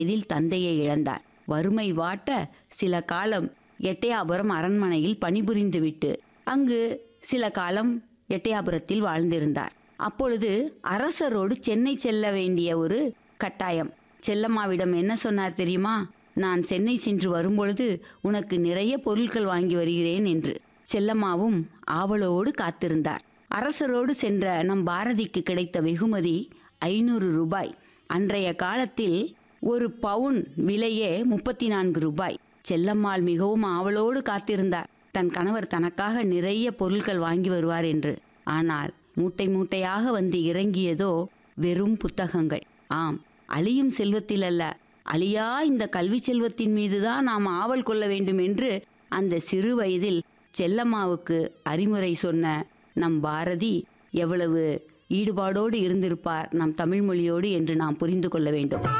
இதில் தந்தையை இழந்தார் வறுமை வாட்ட சில காலம் எட்டயாபுரம் அரண்மனையில் பணிபுரிந்துவிட்டு அங்கு சில காலம் எட்டயாபுரத்தில் வாழ்ந்திருந்தார் அப்பொழுது அரசரோடு சென்னை செல்ல வேண்டிய ஒரு கட்டாயம் செல்லம்மாவிடம் என்ன சொன்னார் தெரியுமா நான் சென்னை சென்று வரும்பொழுது உனக்கு நிறைய பொருட்கள் வாங்கி வருகிறேன் என்று செல்லம்மாவும் ஆவலோடு காத்திருந்தார் அரசரோடு சென்ற நம் பாரதிக்கு கிடைத்த வெகுமதி ஐநூறு ரூபாய் அன்றைய காலத்தில் ஒரு பவுன் விலையே முப்பத்தி நான்கு ரூபாய் செல்லம்மாள் மிகவும் ஆவலோடு காத்திருந்தார் தன் கணவர் தனக்காக நிறைய பொருட்கள் வாங்கி வருவார் என்று ஆனால் மூட்டை மூட்டையாக வந்து இறங்கியதோ வெறும் புத்தகங்கள் ஆம் அழியும் செல்வத்தில் அல்ல அழியா இந்த கல்வி செல்வத்தின் மீதுதான் நாம் ஆவல் கொள்ள வேண்டும் என்று அந்த சிறு வயதில் செல்லம்மாவுக்கு அறிமுறை சொன்ன நம் பாரதி எவ்வளவு ஈடுபாடோடு இருந்திருப்பார் நம் தமிழ் மொழியோடு என்று நாம் புரிந்து கொள்ள வேண்டும்